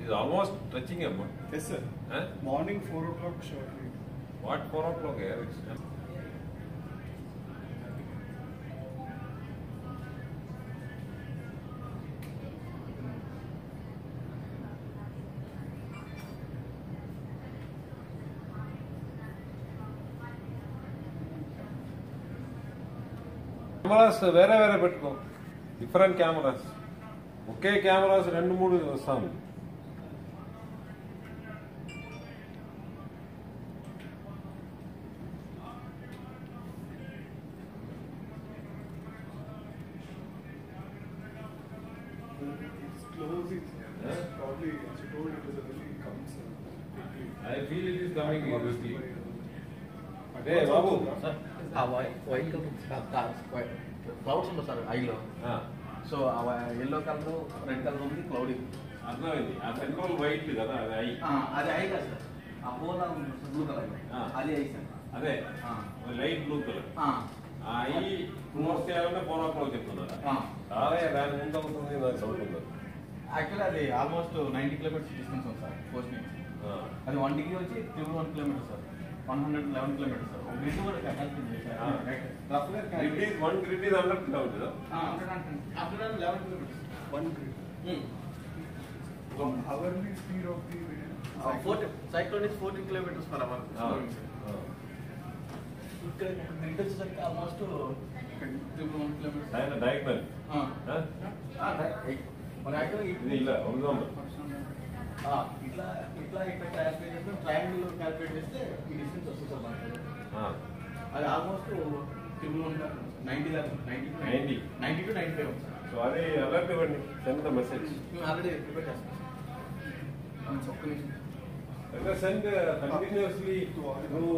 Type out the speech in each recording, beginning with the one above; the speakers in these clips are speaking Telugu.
is almost touching him. Yes, sir. Huh? Morning 4 o'clock shortly. What four o'clock here is? huh? Cameras వేరే వేరే పెట్టుకో డిఫరెంట్ కెమెరాస్ ఒకే కెమెరాస్ రెండు మూడు వస్తాను It's closing. Huh? Probably, as you told, it was a really comes uh, quickly. I feel it is coming quickly. But Hey, what's Babu. also- sir ఆ వైట్ వైట్ కలర్ క్లౌడ్స్ ఉంటుంది సార్ ఐలో ఆ, సో ఆ ఎల్లో కలర్ రెడ్ కలర్ ఉంది క్లౌడ్ అర్థమైంది ఆ సెంట్రల్ వైట్ కదా అది ఐ అది ఐ కాదు సార్ ఆ హోదా బ్లూ కలర్ ఆ. అది ఐ సార్ అదే ఆ. లైట్ బ్లూ కలర్ ఆ, ఆ ఐ క్లోజ్ చేయాలంటే ఫోన్ అప్లో చెప్తున్నారా ఆ. అదే దాని ముందు అవుతుంది నాకు డౌట్ ఉంది యాక్చువల్లీ అది ఆల్మోస్ట్ నైంటీ కిలోమీటర్స్ డిస్టెన్స్ ఉంది సార్ పోస్ట్ నుంచి ఆ, అది వన్ డిగ్రీ వచ్చి triple one kilometre sir one hundred eleven kilometre sir ఒక గ్రిడ్ కూడా ఆ. Grid is one grid is hundred kilometre hundred eleven kilometres One grid. Hourly speed of the wind. Fourteen cyclone is fourteen kilometres per hour ఇక్కడ గ్రిడ్ వచ్చేసరికి almost triple one kilometres diagonal మరి యాక్చువల్లీ ఇది ఇలా horizontal. ఆ, ఇట్లా ఇట్లా ఇట్లా క్యాల్కులేట్ చేస్తే ట్రయాంగిల్ క్యాల్కులేట్ చేస్తే ఈ డిస్టెన్స్ వస్తుంది సార్ మనకి ఆ, అది almost triple one ninety ninety 90. Ninety to ninety five sir so అది అలర్ట్ ఇవ్వండి సెండ్ ద మెసేజ్ మేము ఆల్రెడీ ప్రిపేర్ చేస్తాం సార్ ఒక్క నిమిషం అంటే సెండ్ కంటిన్యూస్లీ నువ్వు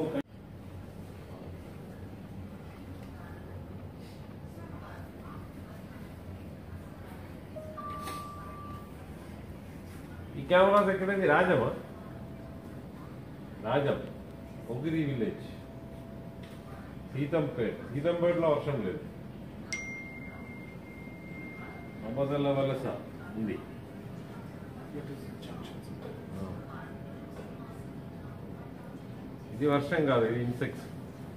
ఈ కెమెరాస్ ఎక్కడైంది రాజమా రాజం ఒగిరి విలేజ్ సీతంపేట్ సీతంపేటలో వర్షం లేదు అమ్మదల్ల వలస ఉంది It is junctions. ఇది వర్షం కాదు ఇది ఇన్సెక్ట్స్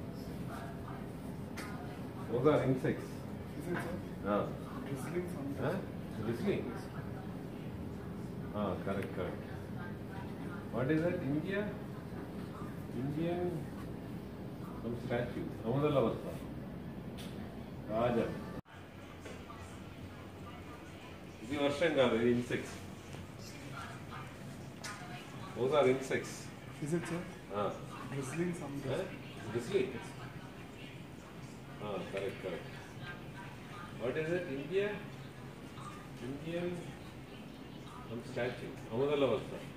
ఒకసారి insects Is it, sir? Drizzling something. Listening correct correct what is that India Indian statue అమదల్ల వస్తా రాజా ఇది వర్షం కాదు ఇది ఇన్సెక్ట్స్ ఒకసారి insects Is it, sir? Drizzling something. Whistling. Ah, correct, correct. What is it? India? Indian some statue. Amadala Vasta.